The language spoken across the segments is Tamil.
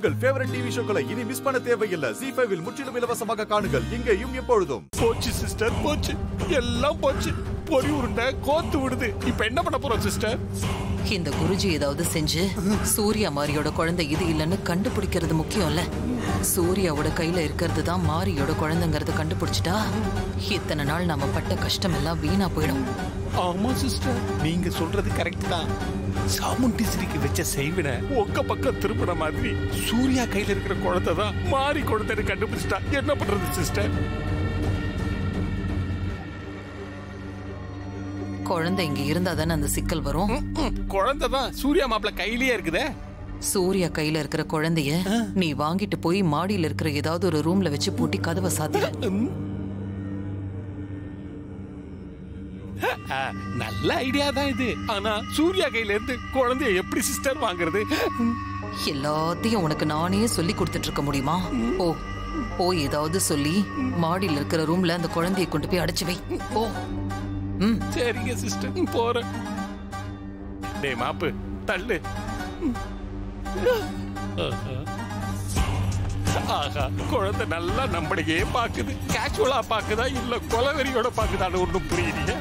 உங்கள் ஃபேவரட் டிவி ஷோக்களை இனி மிஸ் பண்ண தேவையில்லை ஜி ஃபைவில் முற்றிலும் இலவசமாக காணுங்கள் இங்கேயும் எப்பொழுதும் போச்சு சிஸ்டர் போச்சு எல்லாம் போச்சு பொறி உருண்டை கோத்து விடுது இப்ப என்ன பண்ண போறோம் சிஸ்டர் இந்த குருஜி ஏதாவது செஞ்சு சூர்யா மாரியோட குழந்தை இது இல்லைன்னு கண்டுபிடிக்கிறது முக்கியம்ல சூர்யாவோட கையில இருக்கிறது தான் மாரியோட குழந்தைங்கிறத கண்டுபிடிச்சிட்டா இத்தனை நாள் நாம பட்ட கஷ்டம் எல்லாம் வீணா போயிடும் ஆமா சிஸ்டர் நீங்க சொல்றது கரெக்ட் தான் சாமுண்டிஸ்ரிக்கு வச்ச செய்வின உங்க பக்கம் திருப்பின மாதிரி சூர்யா கையில இருக்கிற குழந்தை தான் மாறி குழந்தைன்னு கண்டுபிடிச்சிட்டா என்ன பண்றது சிஸ்டர் குழந்தை இங்க இருந்தா தானே அந்த சிக்கல் வரும் குழந்தை தான் சூர்யா மாப்பிள்ள கையிலேயே இருக்குதே சூர்யா கையில இருக்கிற குழந்தைய நீ வாங்கிட்டு போய் மாடியில இருக்கிற ஏதாவது ஒரு ரூம்ல வச்சு பூட்டி கதவை சாத்திர ம். ஆ, நல்ல ஐடியா தான் இது ஆனா சூர்யா கையில இருந்து குழந்தைய எப்படி சிஸ்டர் வாங்குறது எல்லாத்தையும் உனக்கு நானே சொல்லி கொடுத்துட்டு இருக்க முடியுமா ஓ போய் ஏதாவது சொல்லி மாடியில இருக்கிற ரூம்ல அந்த குழந்தைய கொண்டு போய் அடைச்சு வை ஓ ம் சரிங்க சிஸ்டர் போறேன் டேய் மாப்பு தள்ளு ஆஹா. ஆஹா குழந்தை நல்லா நம்மளையே பாக்குது கேஷுவலா பாக்குதா இல்ல கொலவெறியோட பாக்குதான்னு ஒண்ணும் புரியலையே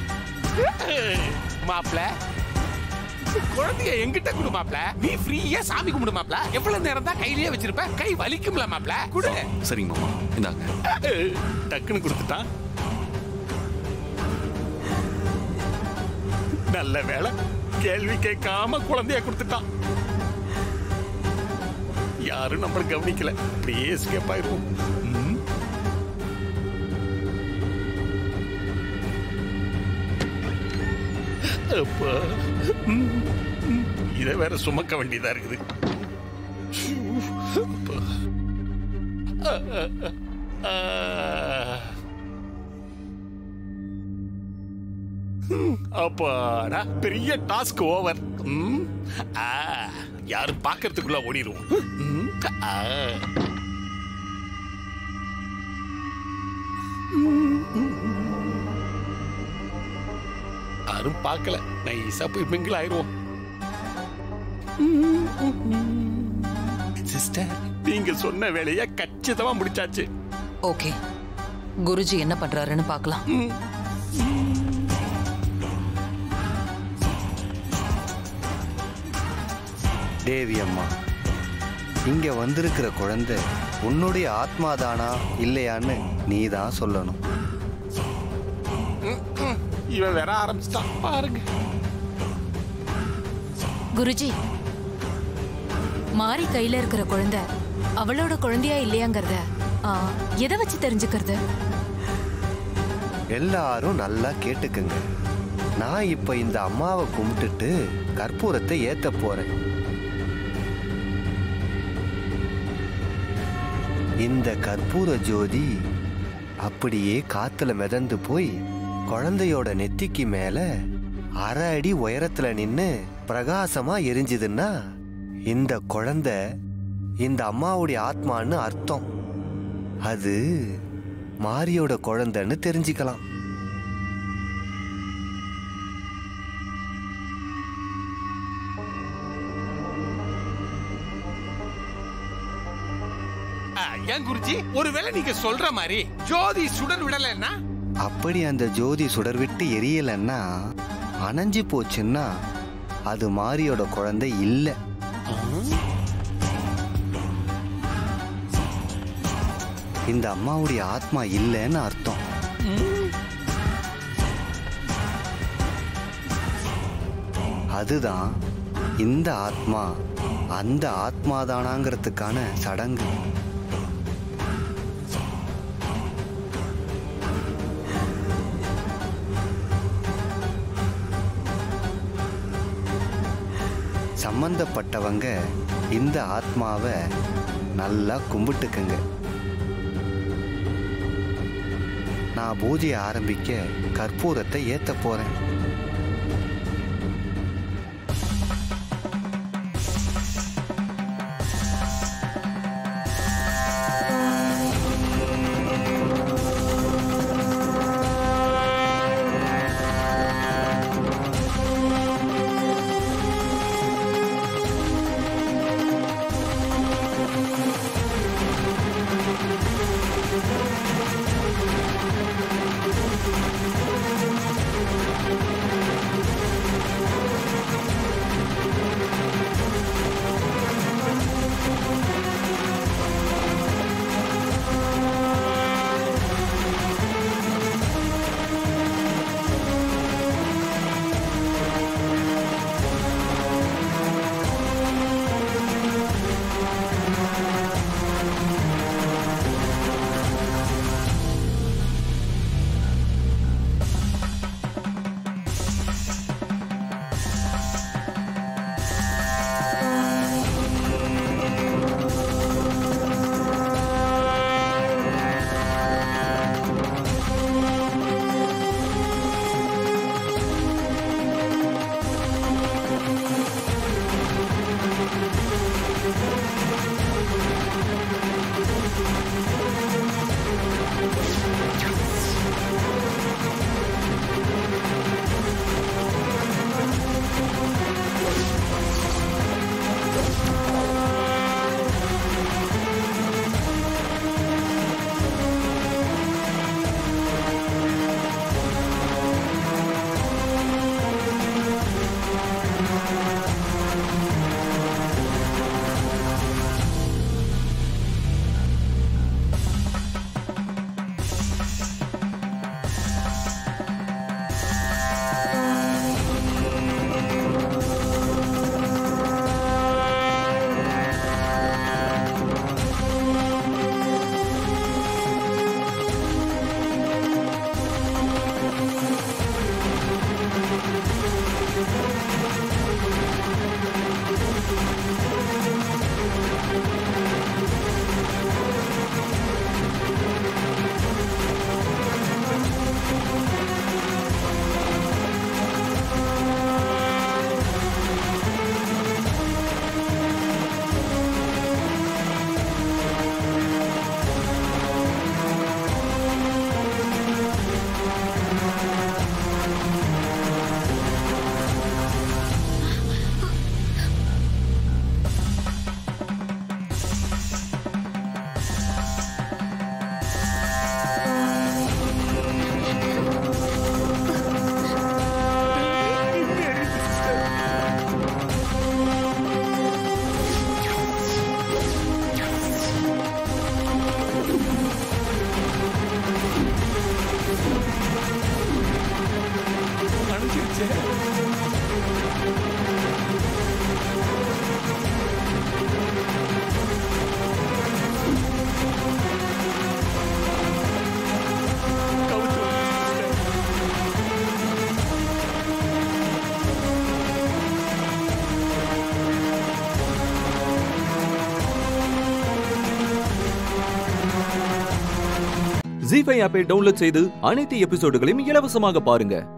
மாப்ள குழந்தைய எங்கிட்ட கொடு மாப்ள நீ ஃப்ரீயா சாமி கும்பிடு மாப்ள எவ்வளவு நேரம் தான் கையிலேயே வச்சிருப்ப கை வலிக்கும்ல மாப்ள குடு சரிங்க மாமா இந்தாங்க டக்குன்னு கொடுத்துட்டான் நல்ல வேலை கேள்வி கேட்காம குழந்தைய கொடுத்துட்டான் யாரும் நம்மள கவனிக்கல அப்படியே எஸ்கேப் ஆயிருவோம் ம். அப்பா ம், ம். இதை வேற சுமக்க வேண்டியதா இருக்குது அப்பா. ஆ, ஆ, ஆ. ஆ. அப்பாடா பெரிய டாஸ்க் ஓவர் யாரும் பாக்குறதுக்குள்ள ஓடிடுவோம் ம், ஆ. யாரும் பார்க்கல நைஸா போய் மிங்கிள் ஆயிருவோம் சிஸ்டர் நீங்க சொன்ன வேலைய கச்சிதமா முடிச்சாச்சு ஓகே குருஜி என்ன பண்றாருன்னு பார்க்கலாம் தேவி அம்மா இங்க வந்திருக்கிற குழந்தை உன்னுடைய ஆத்மாதானா இல்லையான்னு நீ தான் சொல்லணும் இவன் வேற ஆரம்பிச்சிட்டான் பாருங்க குருஜி மாரி கையில இருக்கிற குழந்தை அவளோட குழந்தையா இல்லையாங்கிறத ஆ, எதை வச்சு தெரிஞ்சுக்கிறது எல்லாரும் நல்லா கேட்டுக்குங்க நான் இப்ப இந்த அம்மாவை கும்பிட்டுட்டு கற்பூரத்தை ஏத்த போறேன் இந்த கற்பூர ஜோதி அப்படியே காத்துல மிதந்து போய் குழந்தையோட நெத்திக்கு மேல அரை அடி உயரத்துல நின்னு பிரகாசமா எரிஞ்சுதுன்னா இந்த குழந்தை இந்த அம்மாவுடைய ஆத்மான்னு அர்த்தம் அது மாரியோட குழந்தைன்னு தெரிஞ்சுக்கலாம் ஆ, ஏன் குருஜி ஒருவேளை நீங்க சொல்ற மாதிரி ஜோதி சுடர் விடலைன்னா அப்படி அந்த ஜோதி சுடர் விட்டு எரியலைன்னா அணைஞ்சு போச்சுன்னா அது மாரியோட குழந்தை இல்லை இந்த அம்மாவுடைய ஆத்மா இல்லைன்னு அர்த்தம் அதுதான் இந்த ஆத்மா அந்த ஆத்மாதானாங்கிறதுக்கான சடங்கு சம்பந்தப்பட்டவங்க இந்த ஆத்மாவை நல்லா கும்பிட்டுக்குங்க நான் பூஜையை ஆரம்பிக்க கற்பூரத்தை ஏத்த போறேன் ஜி ஃபைவ் ஆப்பை டவுன்லோட் செய்து அனைத்து எபிசோடுகளையும் இலவசமாக பாருங்க